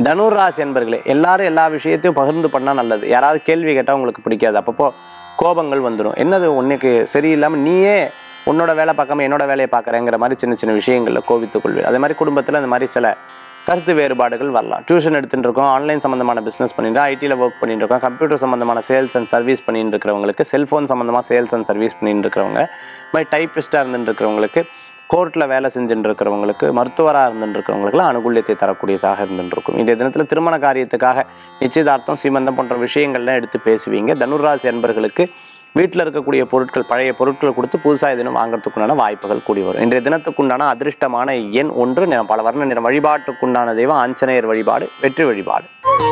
தனுராசி என்பர்களே எல்லாரும் எல்லா விஷயத்தையும் பகிர்ந்து பண்ணால் நல்லது யாராவது கேள்வி கேட்டால் உங்களுக்கு பிடிக்காது அப்பப்போ கோபங்கள் வந்துடும் என்னது உனக்கு சரியில்லாமல் நீயே உன்னோட வேலை பார்க்காம என்னோட வேலையை பார்க்குறேங்கிற மாதிரி சின்ன சின்ன விஷயங்களில் கோபித்துக் கொள்வேன் அதே மாதிரி குடும்பத்தில் இந்த மாதிரி சில கருத்து வேறுபாடுகள் வரலாம் டியூஷன் எடுத்துட்டு இருக்கோம் ஆன்லைன் சம்மந்தமான பிஸ்னஸ் பண்ணிட்டு ஐடியில் ஒர்க் பண்ணிட்டு இருக்கோம் கம்ப்யூட்டர் சம்மந்தமான சேல்ஸ் அண்ட் சர்வீஸ் பண்ணிட்டு இருக்கிறவங்களுக்கு செல்ஃபோன் சம்மந்தமாக சேல்ஸ் அண்ட் சர்வீஸ் பண்ணிட்டு இருக்கிறவங்க இந்த மாதிரி டைப்பிஸ்ட்டாக இருந்துட்டு இருக்கிறவங்களுக்கு கோர்ட்டில் வேலை செஞ்சுட்டு இருக்கிறவங்களுக்கு மருத்துவராக இருந்துட்டு இருக்கிறவங்களுக்குலாம் அனுகூல்யத்தை தரக்கூடியதாக இருந்துட்டு இருக்கும் இந்த தினத்தில் திருமண காரியத்துக்காக நிச்சயதார்த்தம் சீமந்தம் போன்ற விஷயங்கள்லாம் எடுத்து பேசுவீங்க தனுராசி அன்பர்களுக்கு வீட்டில் இருக்கக்கூடிய பொருட்கள் பழைய பொருட்களை கொடுத்து புதுசாக தினம் வாங்குறதுக்குண்டான வாய்ப்புகள் கூடி வரும் இன்றைய தினத்துக்குண்டான அதிர்ஷ்டமான எண் ஒன்று நிறம் பல வர்ண நிறம் வழிபாட்டுக்குண்டான தெய்வம் ஆஞ்சநேயர் வழிபாடு வெற்றி வழிபாடு